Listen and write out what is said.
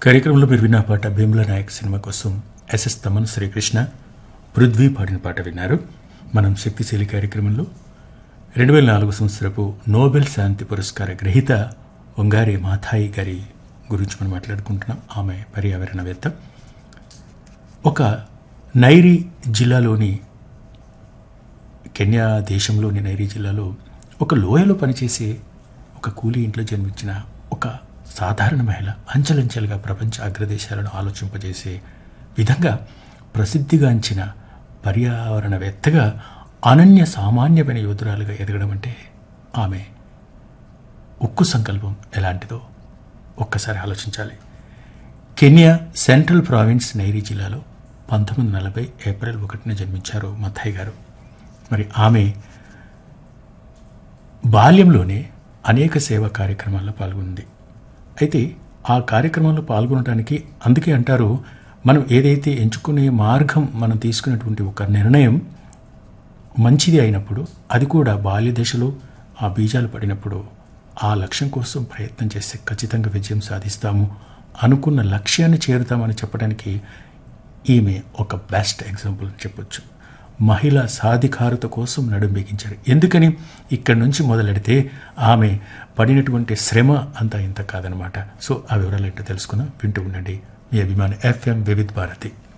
కార్యక్రమంలో మీరు విన్న పాట భీమ్లా నాయక్ సినిమా కోసం ఎస్ఎస్ తమన్ శ్రీకృష్ణ పృథ్వీ పాడిన పాట విన్నారు మనం శక్తిశీలి కార్యక్రమంలో రెండు వేల నాలుగు సంవత్సరపు నోబెల్ శాంతి పురస్కార గ్రహీత వంగారి మాథాయి గారి గురించి మనం మాట్లాడుకుంటున్నాం ఆమె పర్యావరణవేత్త ఒక నైరీ జిల్లాలోని కెన్యా దేశంలోని నైరీ జిల్లాలో ఒక లోయలో పనిచేసే ఒక కూలీ ఇంట్లో జన్మించిన ఒక సాధారణ మహిళ అంచెలంచెలుగా ప్రపంచ అగ్రదేశాలను ఆలోచింపజేసే విధంగా ప్రసిద్ధిగాంచిన పర్యావరణవేత్తగా అనన్య సామాన్యమైన యోధురాలుగా ఎదగడం అంటే ఆమె ఉక్కు సంకల్పం ఎలాంటిదో ఒక్కసారి ఆలోచించాలి కెన్యా సెంట్రల్ ప్రావిన్స్ నైరీ జిల్లాలో పంతొమ్మిది వందల నలభై ఏప్రిల్ ఒకటిన జన్మించారు మథాయి గారు మరి ఆమె బాల్యంలోనే అనేక సేవా కార్యక్రమాల్లో పాల్గొంది అయితే ఆ కార్యక్రమంలో పాల్గొనడానికి అందుకే అంటారు మనం ఏదైతే ఎంచుకునే మార్గం మనం తీసుకున్నటువంటి ఒక నిర్ణయం మంచిది అయినప్పుడు అది కూడా బాల్య దశలో ఆ బీజాలు పడినప్పుడు ఆ లక్ష్యం కోసం ప్రయత్నం చేస్తే ఖచ్చితంగా విజయం సాధిస్తాము అనుకున్న లక్ష్యాన్ని చేరుతామని చెప్పడానికి ఈమె ఒక బెస్ట్ ఎగ్జాంపుల్ అని చెప్పొచ్చు మహిళా సాధికారత కోసం నడుం బిగించారు ఎందుకని ఇక్కడి నుంచి మొదలెడితే ఆమె పడినటువంటి శ్రమ అంతా ఇంత కాదనమాట సో ఆ వివరాలు ఏంటో తెలుసుకుందాం వింటూ ఉండండి మీ అభిమాని ఎఫ్ఎం వివిధ్ భారతి